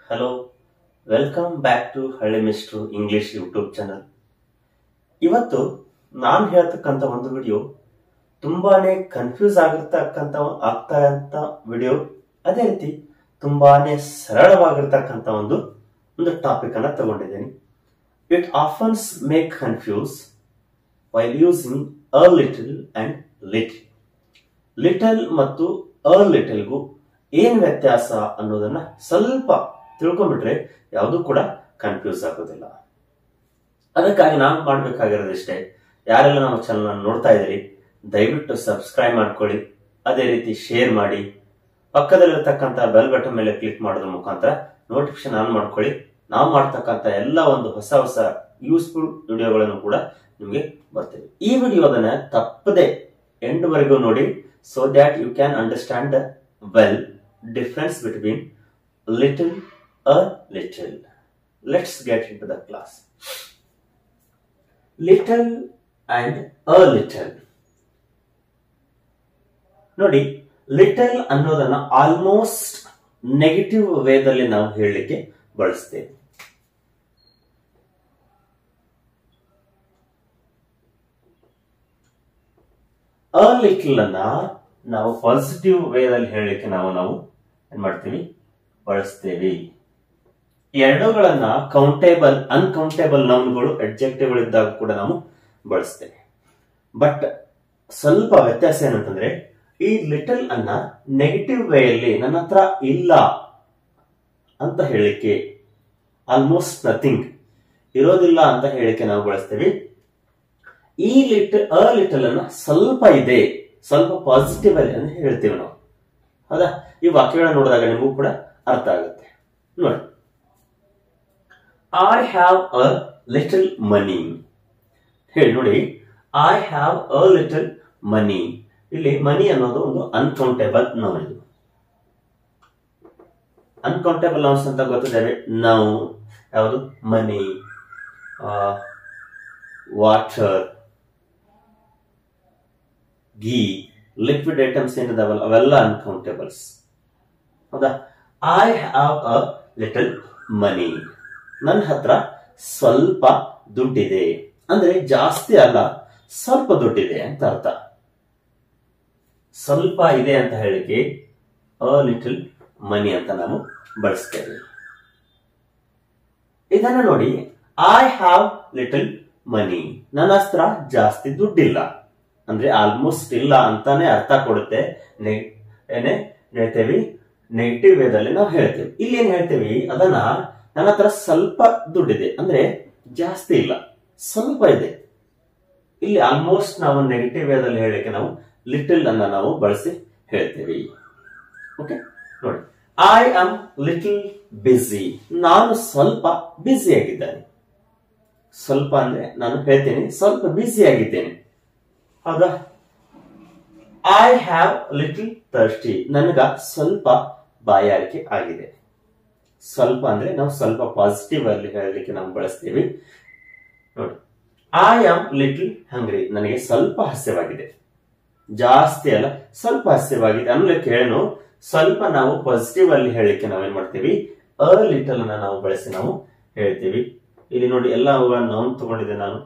hello welcome back to ಹಳ್ಳಿ ಮಿಸ್ಟ್ರು English YouTube channel ಇವತ್ತು ನಾನು ಹೇಳ್ತಕ್ಕಂಥ ಒಂದು ವಿಡಿಯೋ ತುಂಬಾನೇ ಕನ್ಫ್ಯೂಸ್ ಆಗಿರ್ತಕ್ಕಂಥ ಆಗ್ತಾ ಅಂತ ವಿಡಿಯೋ ಅದೇ ರೀತಿ ತುಂಬಾನೇ ಸರಳವಾಗಿರ್ತಕ್ಕಂಥ ಒಂದು ಒಂದು ಟಾಪಿಕ್ ಅನ್ನ ತಗೊಂಡಿದ್ದೀನಿ ಇಟ್ ಆಫನ್ಸ್ make confuse while using a little and little little ಮತ್ತು ಅ ಲಿಟಲ್ಗೂ ಏನ್ ವ್ಯತ್ಯಾಸ ಅನ್ನೋದನ್ನ ಸ್ವಲ್ಪ ತಿಳ್ಕೊಂಡ್ಬಿಟ್ರೆ ಯಾವುದು ಕೂಡ ಕನ್ಫ್ಯೂಸ್ ಆಗೋದಿಲ್ಲ ಅದಕ್ಕಾಗಿ ನಾನು ಮಾಡ್ಬೇಕಾಗಿರೋದಿಷ್ಟೇ ಯಾರೆಲ್ಲ ನಮ್ಮ ಚಾನಲ್ ನೋಡ್ತಾ ಇದ್ದೀರಿ ದಯವಿಟ್ಟು ಸಬ್ಸ್ಕ್ರೈಬ್ ಮಾಡ್ಕೊಳ್ಳಿ ಅದೇ ರೀತಿ ಶೇರ್ ಮಾಡಿ ಪಕ್ಕದಲ್ಲಿರ್ತಕ್ಕಂಥ ಬೆಲ್ ಬಟನ್ ಮೇಲೆ ಕ್ಲಿಕ್ ಮಾಡೋದ್ರ ಮುಖಾಂತರ ನೋಟಿಫಿಕೇಶನ್ ಆನ್ ಮಾಡ್ಕೊಳ್ಳಿ ನಾವು ಮಾಡ್ತಕ್ಕಂಥ ಎಲ್ಲ ಒಂದು ಹೊಸ ಹೊಸ ಯೂಸ್ಫುಲ್ ವಿಡಿಯೋಗಳನ್ನು ಕೂಡ ನಿಮಗೆ ಬರ್ತೇವೆ ಈ ವಿಡಿಯೋದನ್ನ ತಪ್ಪದೆ ಎಂಡ್ ವರೆಗೂ ನೋಡಿ so that you can understand well difference between little a little let's get into the class little and a little ನೋಡಿ ಲಿಟಲ್ ಅನ್ನೋದನ್ನ ಆಲ್ಮೋಸ್ಟ್ ನೆಗೆಟಿವ್ ವೇದಲ್ಲಿ ನಾವು ಹೇಳಲಿಕ್ಕೆ ಬಳಸ್ತೇವೆ ಅ ಲಿಟಲ್ ಅನ್ನ ನಾವು ಪಾಸಿಟಿವ್ ವೇದಲ್ಲಿ ಹೇಳಲಿಕ್ಕೆ ನಾವು ನಾವು ಏನ್ ಮಾಡ್ತೀವಿ ಬಳಸ್ತೇವೆ ಈ ಎರಡೂಗಳನ್ನ ಕೌಂಟೇಬಲ್ ಅನ್ಕೌಂಟೇಬಲ್ ನೌನ್ಗಳು ಅಡ್ಜೆಕ್ಟಿವ್ಗಳು ಇದ್ದಾಗ ಕೂಡ ನಾವು ಬಳಸ್ತೇವೆ ಬಟ್ ಸ್ವಲ್ಪ ವ್ಯತ್ಯಾಸ ಏನಂತಂದ್ರೆ ಈ ಲಿಟಲ್ ಅನ್ನ ನೆಗೆಟಿವ್ ವೇಯಲ್ಲಿ ನನ್ನ ಹತ್ರ ಇಲ್ಲ ಅಂತ ಹೇಳಿಕೆ ಆಲ್ಮೋಸ್ಟ್ ನಥಿಂಗ್ ಇರೋದಿಲ್ಲ ಅಂತ ಹೇಳಿಕೆ ನಾವು ಬಳಸ್ತೇವೆ ಈ ಲಿಟಲ್ ಅ ಲಿಟಲ್ ಅನ್ನ ಸ್ವಲ್ಪ ಇದೆ ಸ್ವಲ್ಪ ಪಾಸಿಟಿವ್ ಅಲ್ಲಿ ಅಂತ ಹೇಳ್ತೀವಿ ನಾವು ಹೌದಾ ಈ ವಾಕ್ಯಗಳನ್ನ ನೋಡಿದಾಗ ನಿಮಗೂ ಕೂಡ ಅರ್ಥ ಆಗುತ್ತೆ ನೋಡಿ I have a little money ಹೇಳಿ ನೋಡಿ I have a little money ಇಲ್ಲಿ ಮನಿ ಅನ್ನೋದು ಒಂದು ಅನ್ಕೌಂಟೇಬಲ್ ನೌನ್ ಇದು ಅನ್ಕೌಂಟೇಬಲ್ ನೌನ್ಸ್ ಅಂತ ಗೊತ್ತಿದ್ದೇವೆ ನಾವು ಯಾವುದು money water ghee liquid items ಏನಿದಾವಲ್ಲ ಅವೆಲ್ಲ ಅನ್ಕೌಂಟೇಬಲ್ಸ್ ಹೌದಾ I have a little money ನನ್ನ ಹತ್ರ ಸ್ವಲ್ಪ ದುಡ್ಡಿದೆ ಅಂದ್ರೆ ಜಾಸ್ತಿ ಅಲ್ಲ ಸ್ವಲ್ಪ ದುಡ್ಡಿದೆ ಅಂತ ಅರ್ಥ ಸ್ವಲ್ಪ ಇದೆ ಅಂತ ಹೇಳಿಕೆ ಅ ಲಿಟಲ್ ಮನಿ ಅಂತ ನಾವು ಬಳಸ್ತೇವೆ ಇದನ್ನ ನೋಡಿ ಐ ಹ್ಯಾವ್ ಲಿಟಲ್ ಮನಿ ನನ್ನ ಹತ್ರ ಜಾಸ್ತಿ ದುಡ್ಡಿಲ್ಲ ಅಂದ್ರೆ ಆಲ್ಮೋಸ್ಟ್ ಇಲ್ಲ ಅಂತಾನೆ ಅರ್ಥ ಕೊಡುತ್ತೆ ಏನೇ ಹೇಳ್ತೇವೆ ನೆಗೆಟಿವ್ ವೇದಲ್ಲಿ ನಾವು ಹೇಳ್ತೇವೆ ಇಲ್ಲಿ ಏನ್ ಹೇಳ್ತೇವೆ ಅದನ್ನ ನನ್ನ ಹತ್ರ ಸ್ವಲ್ಪ ದುಡ್ಡಿದೆ ಅಂದ್ರೆ ಜಾಸ್ತಿ ಇಲ್ಲ ಸ್ವಲ್ಪ ಇದೆ ಇಲ್ಲಿ ಆಲ್ಮೋಸ್ಟ್ ನಾವು ನೆಗೆಟಿವ್ ವೇದಲ್ಲಿ ಹೇಳಲಿಕ್ಕೆ ನಾವು ಲಿಟಲ್ ಅನ್ನ ನಾವು ಬಳಸಿ ಹೇಳ್ತೇವೆ ಓಕೆ ನೋಡಿ ಐ ಆಮ್ ಲಿಟಲ್ ಬಿಸಿ ನಾನು ಸ್ವಲ್ಪ ಬ್ಯುಸಿ ಆಗಿದ್ದೇನೆ ಸ್ವಲ್ಪ ಅಂದ್ರೆ ನಾನು ಹೇಳ್ತೇನೆ ಸ್ವಲ್ಪ ಬ್ಯುಸಿ ಆಗಿದ್ದೇನೆ ಹೌದಾ ಐ ಹ್ಯಾವ್ ಲಿಟಲ್ ತರ್ಸ್ಟಿ ನನಗ ಸ್ವಲ್ಪ ಬಾಯಾರಿಕೆ ಆಗಿದೆ ಸ್ವಲ್ಪ ಅಂದ್ರೆ ನಾವು ಸ್ವಲ್ಪ ಪಾಸಿಟಿವ್ ಅಲ್ಲಿ ಹೇಳಲಿಕ್ಕೆ ನಾವು ಬಳಸ್ತೀವಿ ನೋಡಿ ಐ ಆಮ್ ಲಿಟಲ್ ಹಂಗ್ರಿ ನನಗೆ ಸ್ವಲ್ಪ ಹಸ್ಯವಾಗಿದೆ ಜಾಸ್ತಿ ಅಲ್ಲ ಸ್ವಲ್ಪ ಹಸ್ಯವಾಗಿದೆ ಅನ್ನಲಿಕ್ಕೆ ಹೇಳನು ಸ್ವಲ್ಪ ನಾವು ಪಾಸಿಟಿವ್ ಅಲ್ಲಿ ಹೇಳಲಿಕ್ಕೆ ನಾವೇನ್ ಮಾಡ್ತೀವಿ ಅ ಲಿಟಲ್ ಅನ್ನ ನಾವು ಬಳಸಿ ನಾವು ಹೇಳ್ತೀವಿ ಇಲ್ಲಿ ನೋಡಿ ಎಲ್ಲ ಅವುಗಳನ್ನ ನಾವು ತಗೊಂಡಿದ್ದೆ ನಾನು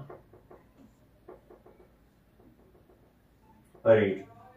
ವೆರಿ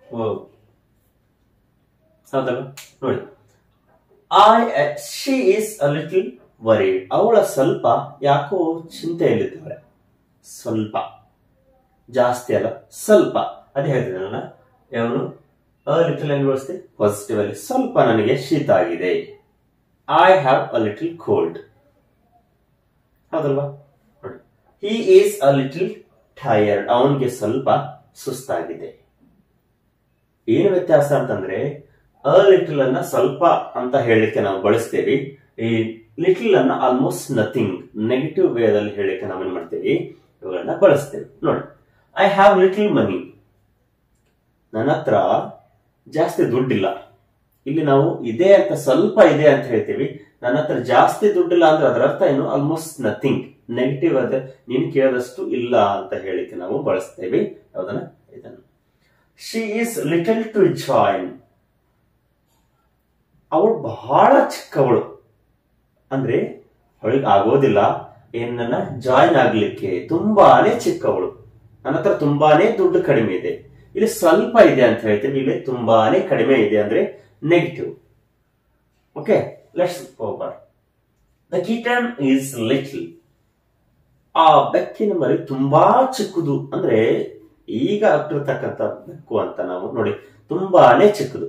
ಹೌದಲ್ಲ ನೋಡಿ I she is a little worried ಅವಳ ಸ್ವಲ್ಪ ಯಾಕೋ ಚಿಂತೆಯಲ್ಲಿದ್ದಾಳೆ ಸ್ವಲ್ಪ ಜಾಸ್ತಿ ಅಲ್ಲ ಸ್ವಲ್ಪ ಅದೇ ಹೇಳ್ತಿದ್ದಾನಲ್ಲ ಯಾವನು ಅ ಲಿಟಲ್ ಏನು ಬಳಸ್ತೀವಿ ಪಾಸಿಟಿವ್ ಅಲ್ಲಿ ಸ್ವಲ್ಪ ನನಗೆ ಶೀತ ಆಗಿದೆ I have a little cold ಹೌದಲ್ವಾ ನೋಡಿ he is a little tired ಅವನಿಗೆ ಸ್ವಲ್ಪ ಸುಸ್ತಾಗಿದೆ ಏನು ವ್ಯತ್ಯಾಸ ಅಂತಂದ್ರೆ ಅ ಲಿಟಲ್ ಅನ್ನ ಸ್ವಲ್ಪ ಅಂತ ಹೇಳಲಿಕ್ಕೆ ನಾವು ಬಳಸ್ತೇವೆ ಈ ಲಿಟಲ್ ಅನ್ನ ಆಲ್ಮೋಸ್ಟ್ ನಥಿಂಗ್ ನೆಗೆಟಿವ್ ವೇದಲ್ಲಿ ಹೇಳಲಿಕ್ಕೆ ನಾವೇನ್ ಮಾಡ್ತೇವೆ ಇವುಗಳನ್ನ ಬಳಸ್ತೇವೆ ನೋಡಿ ಐ ಹ್ಯಾವ್ ಲಿಟಲ್ ಮನಿ ನನ್ನ ಹತ್ರ ಜಾಸ್ತಿ ದುಡ್ಡಿಲ್ಲ ಇಲ್ಲಿ ನಾವು ಇದೆ ಅಂತ ಸ್ವಲ್ಪ ಇದೆ ಅಂತ ಹೇಳ್ತೀವಿ ನನ್ನ ಹತ್ರ ಜಾಸ್ತಿ ದುಡ್ಡಿಲ್ಲ ಅಂದ್ರೆ ಅದರ ಅರ್ಥ ಏನು ಆಲ್ಮೋಸ್ಟ್ ನಥಿಂಗ್ ನೆಗೆಟಿವ್ ಅದ ನೀನು ಕೇಳದಷ್ಟು ಇಲ್ಲ ಅಂತ ಹೇಳಿಕ್ಕೆ ನಾವು ಬಳಸ್ತೇವೆ ಯಾವ್ದನ್ನ ಇದನ್ನು she is little to join ಅವಳು ಬಹಳ ಚಿಕ್ಕವಳು ಅಂದ್ರೆ ಅವಳಿಗೆ ಆಗೋದಿಲ್ಲ ಏನನ್ನ ಜಾಯಿನ್ ಆಗ್ಲಿಕ್ಕೆ ತುಂಬಾನೇ ಚಿಕ್ಕವಳು ನನ್ನ ಹತ್ರ ತುಂಬಾನೇ ದುಡ್ಡು ಕಡಿಮೆ ಇದೆ ಇಲ್ಲಿ ಸ್ವಲ್ಪ ಇದೆ ಅಂತ ಹೇಳ್ತೀವಿ ಇಲ್ಲಿ ತುಂಬಾನೇ ಕಡಿಮೆ ಇದೆ ಅಂದ್ರೆ negative okay let's over the kitten is little ಆ ಬೆಕ್ಕಿನ ಮರಿ ತುಂಬಾ ಚಿಕ್ಕದು ಅಂದ್ರೆ ಈಗ ಆಗ್ತಿರ್ತಕ್ಕಂಥ ಬೆಕ್ಕು ಅಂತ ನಾವು ನೋಡಿ ತುಂಬಾನೇ ಚಿಕ್ಕದು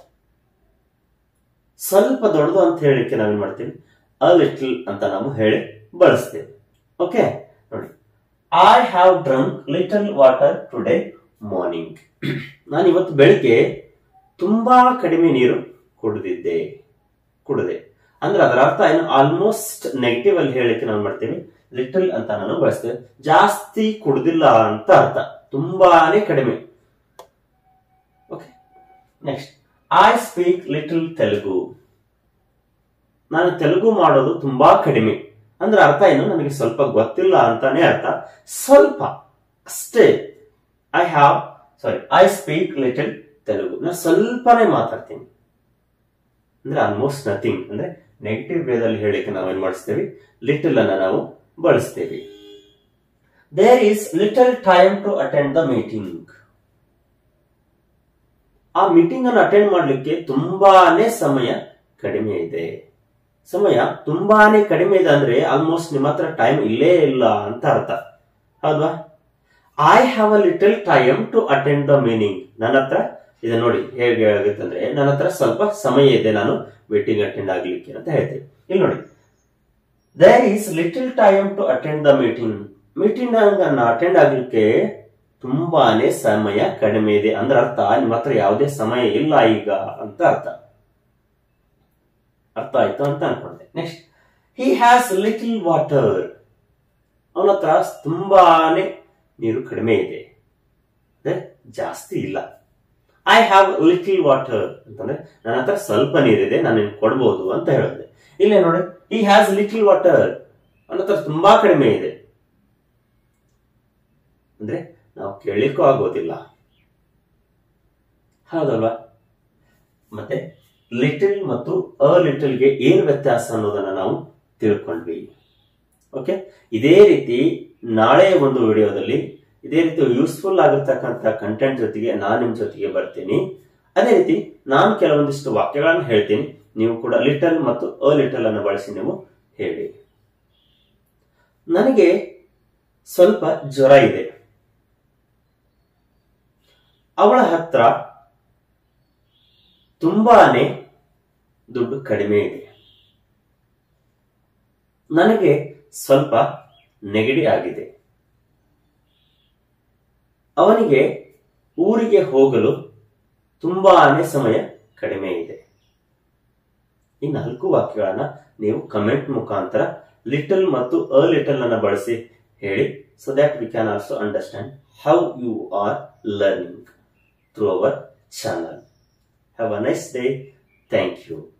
ಸ್ವಲ್ಪ ದೊಡ್ಡದು ಅಂತ ಹೇಳಿಕ್ಕೆ ನಾವೇನ್ ಮಾಡ್ತೀವಿ ಅ ಲಿಟಲ್ ಅಂತ ನಾವು ಹೇಳಿ ಬಳಸ್ತೇವೆ ಓಕೆ ನೋಡಿ I have drunk little water today morning ನಾನು ಇವತ್ತು ಬೆಳಿಗ್ಗೆ ತುಂಬಾ ಕಡಿಮೆ ನೀರು ಕುಡಿದಿದ್ದೆ ಕುಡಿದೆ ಅಂದ್ರೆ ಅದರ ಅರ್ಥ ಏನು ಆಲ್ಮೋಸ್ಟ್ ನೆಗೆಟಿವ್ ಅಲ್ಲಿ ಹೇಳಿಕ್ಕೆ ನಾವು ಮಾಡ್ತೀವಿ ಲಿಟಲ್ ಅಂತ ನಾನು ಬಳಸ್ತೇವೆ ಜಾಸ್ತಿ ಕುಡ್ದಿಲ್ಲ ಅಂತ ಅರ್ಥ ತುಂಬಾನೇ ಕಡಿಮೆ okay next I speak little Telugu ನಾನು ತೆಲುಗು ಮಾಡೋದು ತುಂಬಾ ಕಡಿಮೆ ಅಂದ್ರೆ ಅರ್ಥ ಏನು ನನಗೆ ಸ್ವಲ್ಪ ಗೊತ್ತಿಲ್ಲ ಅಂತಾನೆ ಅರ್ಥ ಸ್ವಲ್ಪ ಅಷ್ಟೇ I have sorry I speak little Telugu ನಾನು ಸ್ವಲ್ಪನೇ ಮಾತಾಡ್ತೀನಿ ಅಂದ್ರೆ ಆಲ್ಮೋಸ್ಟ್ ನಥಿಂಗ್ ಅಂದ್ರೆ ನೆಗೆಟಿವ್ ವೇದಲ್ಲಿ ಹೇಳಿಕ್ಕೆ ನಾವೇನ್ ಮಾಡಿಸ್ತೇವೆ ಲಿಟಲ್ ಅನ್ನ ನಾವು ಬಳಸ್ತೇವೆ there is little time to attend the meeting ಆ ಮೀಟಿಂಗ್ ಅನ್ನು ಅಟೆಂಡ್ ಮಾಡ್ಲಿಕ್ಕೆ ತುಂಬಾನೇ ಸಮಯ ಕಡಿಮೆ ಇದೆ ಸಮಯ ತುಂಬಾನೇ ಕಡಿಮೆ ಇದೆ ಅಂದ್ರೆ ಆಲ್ಮೋಸ್ಟ್ ನಿಮ್ಮ ಹತ್ರ ಟೈಮ್ ಇಲ್ಲೇ ಇಲ್ಲ ಅಂತ ಅರ್ಥ ಹೌದಾ I have a little time to attend the meaning ನನ್ನ ಹತ್ರ ಇದು ನೋಡಿ ಹೇಗೆ ಆಗುತ್ತೆ ಅಂದ್ರೆ ನನ್ನ ಹತ್ರ ಸ್ವಲ್ಪ ಸಮಯ ಇದೆ ನಾನು ಮೀಟಿಂಗ್ ಅಟೆಂಡ್ ಆಗ್ಲಿಕ್ಕೆ ಅಂತ ಹೇಳ್ತೇವೆ ಇಲ್ಲಿ ನೋಡಿ there is little time to attend the meeting meeting ಅನ್ನ ಅಟೆಂಡ್ ಆಗ್ಲಿಕ್ಕೆ ತುಂಬಾನೇ ಸಮಯ ಕಡಿಮೆ ಇದೆ ಅಂದ್ರೆ ಅರ್ಥ ನಿಮ್ಮ ಹತ್ರ ಯಾವುದೇ ಸಮಯ ಇಲ್ಲ ಈಗ ಅಂತ ಅರ್ಥ ಅರ್ಥ ಆಯ್ತು ಅಂತ ಅನ್ಕೊಂಡೆ next he has little water ಅವನ ಹತ್ರ ತುಂಬಾನೇ ನೀರು ಕಡಿಮೆ ಇದೆ ಅಂದ್ರೆ ಜಾಸ್ತಿ ಇಲ್ಲ ಐ ಹ್ಯಾವ್ ಲಿಟಲ್ ವಾಟರ್ ಅಂತಂದ್ರೆ ನನ್ನ ಹತ್ರ ಸ್ವಲ್ಪ ನೀರಿದೆ ನಾನು ನಿಮ್ಗೆ ಕೊಡ್ಬೋದು ಅಂತ ಹೇಳಿದೆ ಇಲ್ಲೇ ನೋಡಿ ಈ ಹ್ಯಾಸ್ ಲಿಟಲ್ ವಾಟರ್ ಅವನ ಹತ್ರ ತುಂಬಾ ಕಡಿಮೆ ಇದೆ ಅಂದ್ರೆ ನಾವು ಕೇಳಲಿಕ್ಕೂ ಆಗೋದಿಲ್ಲ ಹೌದಲ್ವಾ ಮತ್ತೆ ಲಿಟಲ್ ಮತ್ತು ಅ ಲಿಟಲ್ಗೆ ಏನ್ ವ್ಯತ್ಯಾಸ ಅನ್ನೋದನ್ನ ನಾವು ತಿಳ್ಕೊಂಡ್ವಿ ಓಕೆ ಇದೇ ರೀತಿ ನಾಳೆ ಒಂದು ವಿಡಿಯೋದಲ್ಲಿ ಇದೇ ರೀತಿ ಯೂಸ್ಫುಲ್ ಆಗಿರ್ತಕ್ಕಂಥ ಕಂಟೆಂಟ್ ಜೊತೆಗೆ ನಾನು ನಿಮ್ ಜೊತೆಗೆ ಬರ್ತೀನಿ ಅದೇ ರೀತಿ ನಾನು ಕೆಲವೊಂದಿಷ್ಟು ವಾಕ್ಯಗಳನ್ನು ಹೇಳ್ತೀನಿ ನೀವು ಕೂಡ ಲಿಟಲ್ ಮತ್ತು ಅ ಲಿಟಲ್ ಅನ್ನು ಬಳಸಿ ನೀವು ಹೇಳಿ ನನಗೆ ಸ್ವಲ್ಪ ಜ್ವರ ಇದೆ ಅವಳ ಹತ್ರ ತುಂಬಾನೇ ದುಡ್ಡು ಕಡಿಮೆ ಇದೆ ನನಗೆ ಸ್ವಲ್ಪ ನೆಗಡಿ ಆಗಿದೆ ಅವನಿಗೆ ಊರಿಗೆ ಹೋಗಲು ತುಂಬಾನೇ ಸಮಯ ಕಡಿಮೆ ಇದೆ ಈ ನಾಲ್ಕು ವಾಕ್ಯಗಳನ್ನ ನೀವು ಕಮೆಂಟ್ ಮುಖಾಂತರ ಲಿಟಲ್ ಮತ್ತು ಅ ಲಿಟಲ್ ಅನ್ನ ಬಳಸಿ ಹೇಳಿ so that we can also understand how you are learning through our channel have a nice day thank you